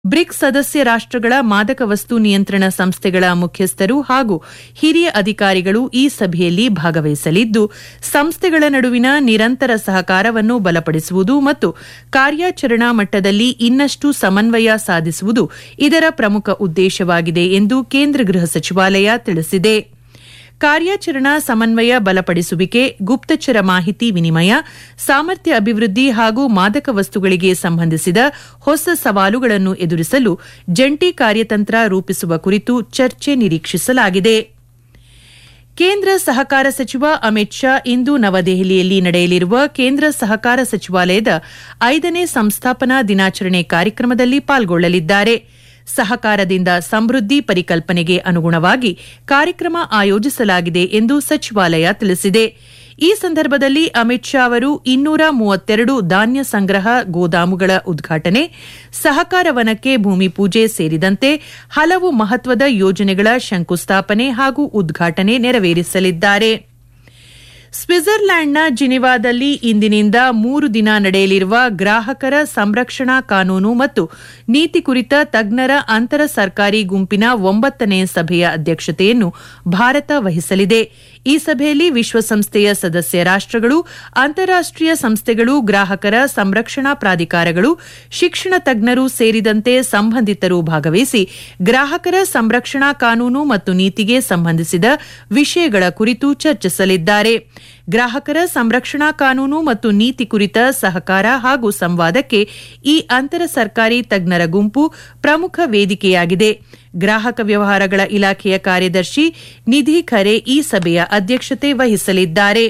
BRICS ಸದಸ್ಯ ರಾಷ್ಟ್ರಗಳ ಮಾದಕ ವಸ್ತು ನಿಯಂತ್ರಣ ಸಂಸ್ಥೆಗಳ ಮುಖ್ಯಸ್ಥರು ಹಾಗೂ ಹಿರಿಯ ಅಧಿಕಾರಿಗಳು ಈ ಸಭೆಯಲ್ಲಿ ಭಾಗವಹಿಸಲಿದ್ದು ಸಂಸ್ಥೆಗಳ ನಡುವಿನ ನಿರಂತರ ಸಹಕಾರವನ್ನು ಬಲಪಡಿಸುವುದು ಮತ್ತು ಕಾರ್ಯಾಚರಣಾ ಮಟ್ಟದಲ್ಲಿ ಇನ್ನಷ್ಟು ಸಮನ್ವಯ ಸಾಧಿಸುವುದು ಇದರ ಪ್ರಮುಖ ಉದ್ದೇಶವಾಗಿದೆ ಎಂದು ಕೇಂದ್ರ ಗೃಹ ಸಚಿವಾಲಯ ತಿಳಿಸಿದೆ ಕಾರ್ಯಾಚರಣಾ ಸಮನ್ವಯ ಬಲಪಡಿಸುವಿಕೆ ಗುಪ್ತಚರ ಮಾಹಿತಿ ವಿನಿಮಯ ಸಾಮರ್ಥ್ಯ ಅಭಿವೃದ್ಧಿ ಹಾಗೂ ಮಾದಕ ವಸ್ತುಗಳಿಗೆ ಸಂಬಂಧಿಸಿದ ಹೊಸ ಸವಾಲುಗಳನ್ನು ಎದುರಿಸಲು ಜಂಟಿ ಕಾರ್ಯತಂತ್ರ ರೂಪಿಸುವ ಕುರಿತು ಚರ್ಚೆ ನಿರೀಕ್ಷಿಸಲಾಗಿದೆ ಕೇಂದ್ರ ಸಹಕಾರ ಸಚಿವ ಅಮಿತ್ ಶಾ ಇಂದು ನವದೆಹಲಿಯಲ್ಲಿ ನಡೆಯಲಿರುವ ಕೇಂದ್ರ ಸಹಕಾರ ಸಚಿವಾಲಯದ ಐದನೇ ಸಂಸ್ಥಾಪನಾ ದಿನಾಚರಣೆ ಕಾರ್ಯಕ್ರಮದಲ್ಲಿ ಪಾಲ್ಗೊಳ್ಳಲಿದ್ದಾರೆ ಸಹಕಾರದಿಂದ ಸಮೃದ್ಧಿ ಪರಿಕಲ್ಪನೆಗೆ ಅನುಗುಣವಾಗಿ ಕಾರ್ಯಕ್ರಮ ಆಯೋಜಿಸಲಾಗಿದೆ ಎಂದು ಸಚಿವಾಲಯ ತಿಳಿಸಿದೆ ಈ ಸಂದರ್ಭದಲ್ಲಿ ಅಮಿತ್ ಶಾ ಅವರು ಇನ್ನೂರ ಮೂವತ್ತೆರಡು ಧಾನ್ಯ ಸಂಗ್ರಹ ಗೋದಾಮುಗಳ ಉದ್ಘಾಟನೆ ಸಹಕಾರ ವನಕ್ಕೆ ಭೂಮಿ ಪೂಜೆ ಸೇರಿದಂತೆ ಹಲವು ಮಹತ್ವದ ಯೋಜನೆಗಳ ಶಂಕುಸ್ಥಾಪನೆ ಹಾಗೂ ಉದ್ಘಾಟನೆ ನೆರವೇರಿಸಲಿದ್ದಾರೆ ಸ್ವಿಟ್ಜರ್ಲ್ಯಾಂಡ್ನ ಜಿನಿವಾದಲ್ಲಿ ಇಂದಿನಿಂದ ಮೂರು ದಿನ ನಡೆಯಲಿರುವ ಗ್ರಾಹಕರ ಸಂರಕ್ಷಣಾ ಕಾನೂನು ಮತ್ತು ನೀತಿ ಕುರಿತ ತಜ್ಞರ ಅಂತರ ಸರ್ಕಾರಿ ಗುಂಪಿನ ಒಂಬತ್ತನೇ ಸಭೆಯ ಅಧ್ಯಕ್ಷತೆಯನ್ನು ಭಾರತ ವಹಿಸಲಿದೆ ಈ ಸಭೆಯಲ್ಲಿ ವಿಶ್ವಸಂಸ್ಥೆಯ ಸದಸ್ಯ ರಾಷ್ಟ್ರಗಳು ಅಂತಾರಾಷ್ಟೀಯ ಸಂಸ್ಥೆಗಳು ಗ್ರಾಹಕರ ಸಂರಕ್ಷಣಾ ಪ್ರಾಧಿಕಾರಗಳು ಶಿಕ್ಷಣ ತಜ್ಞರು ಸೇರಿದಂತೆ ಸಂಬಂಧಿತರು ಭಾಗವಹಿಸಿ ಗ್ರಾಹಕರ ಸಂರಕ್ಷಣಾ ಕಾನೂನು ಮತ್ತು ನೀತಿಗೆ ಸಂಬಂಧಿಸಿದ ವಿಷಯಗಳ ಕುರಿತು ಚರ್ಚಿಸಲಿದ್ದಾರೆ ಗ್ರಾಹಕರ ಸಂರಕ್ಷಣಾ ಕಾನೂನು ಮತ್ತು ನೀತಿ ಕುರಿತ ಸಹಕಾರ ಹಾಗೂ ಸಂವಾದಕ್ಕೆ ಈ ಅಂತರ ಸರ್ಕಾರಿ ತಜ್ಞರ ಗುಂಪು ಪ್ರಮುಖ ವೇದಿಕೆಯಾಗಿದೆ ಗ್ರಾಹಕ ವ್ಯವಹಾರಗಳ ಇಲಾಖೆಯ ಕಾರ್ಯದರ್ಶಿ ನಿಧಿ ಖರೆ ಈ ಸಭೆಯ ಅಧ್ಯಕ್ಷತೆ ವಹಿಸಲಿದ್ದಾರೆ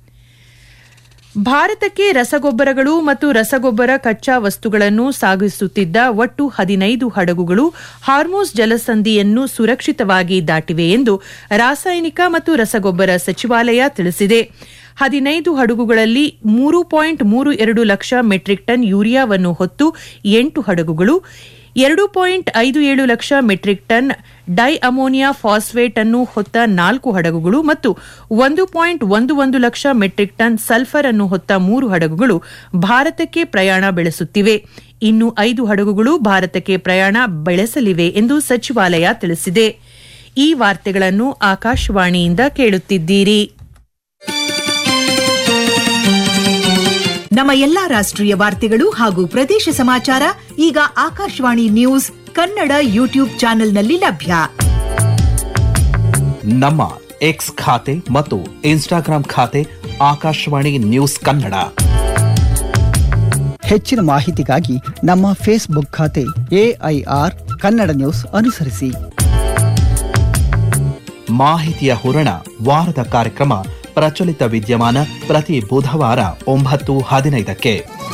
ಭಾರತಕ್ಕೆ ರಸಗೊಬ್ಬರಗಳು ಮತ್ತು ರಸಗೊಬ್ಬರ ಕಚ್ಚಾ ವಸ್ತುಗಳನ್ನು ಸಾಗಿಸುತ್ತಿದ್ದ ಒಟ್ಟು ಹದಿನೈದು ಹಡಗುಗಳು ಹಾರ್ಮೋಸ್ ಜಲಸಂಧಿಯನ್ನು ಸುರಕ್ಷಿತವಾಗಿ ದಾಟಿವೆ ಎಂದು ರಾಸಾಯನಿಕ ಮತ್ತು ರಸಗೊಬ್ಬರ ಸಚಿವಾಲಯ ತಿಳಿಸಿದೆ ಹದಿನೈದು ಹಡಗುಗಳಲ್ಲಿ ಮೂರು ಪಾಯಿಂಟ್ ಮೂರು ಎರಡು ಲಕ್ಷ ಮೆಟ್ರಿಕ್ ಟನ್ ಯೂರಿಯಾವನ್ನು ಹೊತ್ತು ಎಂಟು ಹಡಗುಗಳು ಎರಡು ಪಾಯಿಂಟ್ ಐದು ಏಳು ಲಕ್ಷ metric ton di ammonia phosphate ಅನ್ನು ಹೊತ್ತ ನಾಲ್ಕು ಹಡಗುಗಳು ಮತ್ತು ಒಂದು ಪಾಯಿಂಟ್ ಒಂದು ಒಂದು ಲಕ್ಷ ಮೆಟ್ರಿಕ್ ಟನ್ ಸಲ್ಫರ್ ಅನ್ನು ಹೊತ್ತ ಮೂರು ಹಡಗುಗಳು ಭಾರತಕ್ಕೆ ಪ್ರಯಾಣ ಬೆಳೆಸುತ್ತಿವೆ ಇನ್ನು ಐದು ಹಡಗುಗಳು ಭಾರತಕ್ಕೆ ಪ್ರಯಾಣ ಬೆಳೆಸಲಿವೆ ಎಂದು ಸಚಿವಾಲಯ ತಿಳಿಸಿದೆ ಈ ವಾರ್ತೆಗಳನ್ನು ಆಕಾಶವಾಣಿಯಿಂದ ಕೇಳುತ್ತಿದ್ದೀರಿ ನಮ್ಮ ಎಲ್ಲಾ ರಾಷ್ಟ್ರೀಯ ವಾರ್ತೆಗಳು ಹಾಗೂ ಪ್ರದೇಶ ಸಮಾಚಾರ ಈಗ ಆಕಾಶವಾಣಿ ನ್ಯೂಸ್ ಕನ್ನಡ ಯೂಟ್ಯೂಬ್ ಚಾನೆಲ್ನಲ್ಲಿ ಲಭ್ಯ ನಮ್ಮ ಎಕ್ಸ್ ಖಾತೆ ಮತ್ತು ಇನ್ಸ್ಟಾಗ್ರಾಂ ಖಾತೆ ಆಕಾಶವಾಣಿ ನ್ಯೂಸ್ ಕನ್ನಡ ಹೆಚ್ಚಿನ ಮಾಹಿತಿಗಾಗಿ ನಮ್ಮ ಫೇಸ್ಬುಕ್ ಖಾತೆ ಎಐಆರ್ ಕನ್ನಡ ನ್ಯೂಸ್ ಅನುಸರಿಸಿ ಮಾಹಿತಿಯ ಹೂರಣ ವಾರದ ಕಾರ್ಯಕ್ರಮ ಪ್ರಚಲಿತ ವಿದ್ಯಮಾನ ಪ್ರತಿ ಬುಧವಾರ ಒಂಬತ್ತು ಹದಿನೈದಕ್ಕೆ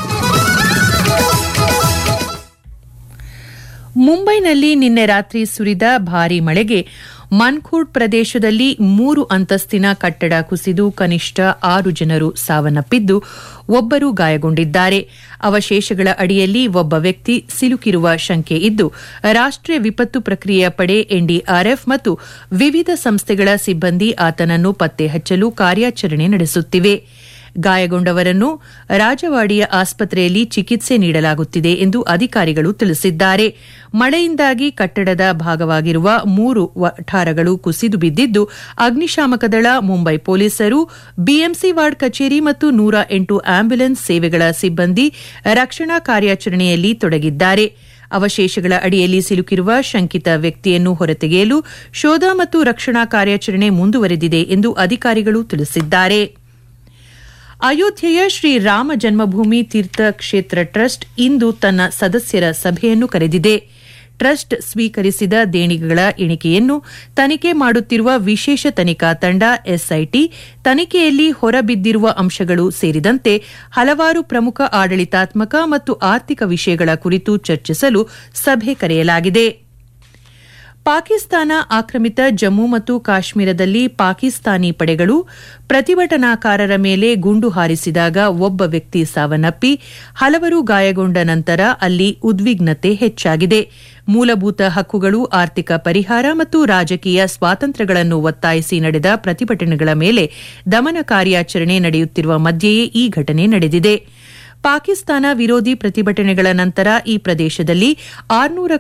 ಮುಂಬೈನಲ್ಲಿ ನಿನ್ನೆ ರಾತ್ರಿ ಸುರಿದ ಭಾರೀ ಮಳೆಗೆ ಮನ್ಖೂಡ್ ಪ್ರದೇಶದಲ್ಲಿ ಮೂರು ಅಂತಸ್ತಿನ ಕಟ್ಟಡ ಕುಸಿದು ಕನಿಷ್ಠ ಆರು ಜನರು ಸಾವನ್ನಪ್ಪಿದ್ದು ಒಬ್ಬರು ಗಾಯಗೊಂಡಿದ್ದಾರೆ ಅವಶೇಷಗಳ ಅಡಿಯಲ್ಲಿ ಒಬ್ಬ ವ್ಯಕ್ತಿ ಸಿಲುಕಿರುವ ಶಂಕೆ ಇದ್ದು ರಾಷ್ಟ್ರೀಯ ವಿಪತ್ತು ಪ್ರಕ್ರಿಯೆಯ ಪಡೆ ಎನ್ಡಿಆರ್ಎಫ್ ಮತ್ತು ವಿವಿಧ ಸಂಸ್ಥೆಗಳ ಸಿಬ್ಬಂದಿ ಆತನನ್ನು ಪತ್ತೆ ಹಚ್ಚಲು ಕಾರ್ಯಾಚರಣೆ ನಡೆಸುತ್ತಿವೆ ಗಾಯಗೊಂಡವರನ್ನು ರಾಜವಾಡಿಯ ಆಸ್ಪತ್ರೆಯಲ್ಲಿ ಚಿಕಿತ್ಸೆ ನೀಡಲಾಗುತ್ತಿದೆ ಎಂದು ಅಧಿಕಾರಿಗಳು ತಿಳಿಸಿದ್ದಾರೆ ಮಳೆಯಿಂದಾಗಿ ಕಟ್ಟಡದ ಭಾಗವಾಗಿರುವ ಮೂರು ವಠಾರಗಳು ಕುಸಿದು ಬಿದ್ದಿದ್ದು ಅಗ್ನಿಶಾಮಕ ದಳ ಮುಂಬೈ ಪೊಲೀಸರು ಬಿಎಂಸಿ ವಾರ್ಡ್ ಕಚೇರಿ ಮತ್ತು ನೂರ ಎಂಟು ಆಂಬ್ಯುಲೆನ್ಸ್ ಸೇವೆಗಳ ಸಿಬ್ಬಂದಿ ರಕ್ಷಣಾ ಕಾರ್ಯಾಚರಣೆಯಲ್ಲಿ ತೊಡಗಿದ್ದಾರೆ ಅವಶೇಷಗಳ ಅಡಿಯಲ್ಲಿ ಸಿಲುಕಿರುವ ಶಂಕಿತ ವ್ಯಕ್ತಿಯನ್ನು ಹೊರತೆಗೆಯಲು ಶೋಧ ಮತ್ತು ರಕ್ಷಣಾ ಕಾರ್ಯಾಚರಣೆ ಮುಂದುವರೆದಿದೆ ಎಂದು ಅಧಿಕಾರಿಗಳು ತಿಳಿಸಿದ್ದಾರೆ ಅಯೋಧ್ಯೆಯ ಶ್ರೀ ರಾಮ ಜನ್ಮಭೂಮಿ ತೀರ್ಥ ಕ್ಷೇತ್ರ ಟ್ರಸ್ಟ್ ಇಂದು ತನ್ನ ಸದಸ್ಯರ ಸಭೆಯನ್ನು ಕರೆದಿದೆ ಟ್ರಸ್ಟ್ ಸ್ವೀಕರಿಸಿದ ದೇಣಿಗೆಗಳ ಎಣಿಕೆಯನ್ನು ತನಿಖೆ ಮಾಡುತ್ತಿರುವ ವಿಶೇಷ ತನಿಖಾ ತಂಡ ಎಸ್ಐಟಿ ತನಿಖೆಯಲ್ಲಿ ಹೊರಬಿದ್ದಿರುವ ಅಂಶಗಳು ಸೇರಿದಂತೆ ಹಲವಾರು ಪ್ರಮುಖ ಆಡಳಿತಾತ್ಮಕ ಮತ್ತು ಆರ್ಥಿಕ ವಿಷಯಗಳ ಕುರಿತು ಚರ್ಚಿಸಲು ಸಭೆ ಕರೆಯಲಾಗಿದೆ ಪಾಕಿಸ್ತಾನ ಆಕ್ರಮಿತ ಜಮ್ಮು ಮತ್ತು ಕಾಶ್ಮೀರದಲ್ಲಿ ಪಾಕಿಸ್ತಾನಿ ಪಡೆಗಳು ಪ್ರತಿಭಟನಾಕಾರರ ಮೇಲೆ ಗುಂಡು ಹಾರಿಸಿದಾಗ ಒಬ್ಬ ವ್ಯಕ್ತಿ ಸಾವನ್ನಪ್ಪಿ ಹಲವರು ಗಾಯಗೊಂಡ ನಂತರ ಅಲ್ಲಿ ಉದ್ವಿಗ್ನತೆ ಹೆಚ್ಚಾಗಿದೆ ಮೂಲಭೂತ ಹಕ್ಕುಗಳು ಆರ್ಥಿಕ ಪರಿಹಾರ ಮತ್ತು ರಾಜಕೀಯ ಸ್ವಾತಂತ್ರ್ಯಗಳನ್ನು ಒತ್ತಾಯಿಸಿ ನಡೆದ ಪ್ರತಿಭಟನೆಗಳ ಮೇಲೆ ದಮನ ಕಾರ್ಯಾಚರಣೆ ನಡೆಯುತ್ತಿರುವ ಮಧ್ಯೆಯೇ ಈ ಘಟನೆ ನಡೆದಿದೆ ಪಾಕಿಸ್ತಾನ ವಿರೋಧಿ ಪ್ರತಿಭಟನೆಗಳ ನಂತರ ಈ ಪ್ರದೇಶದಲ್ಲಿ ಆರ್ನೂರ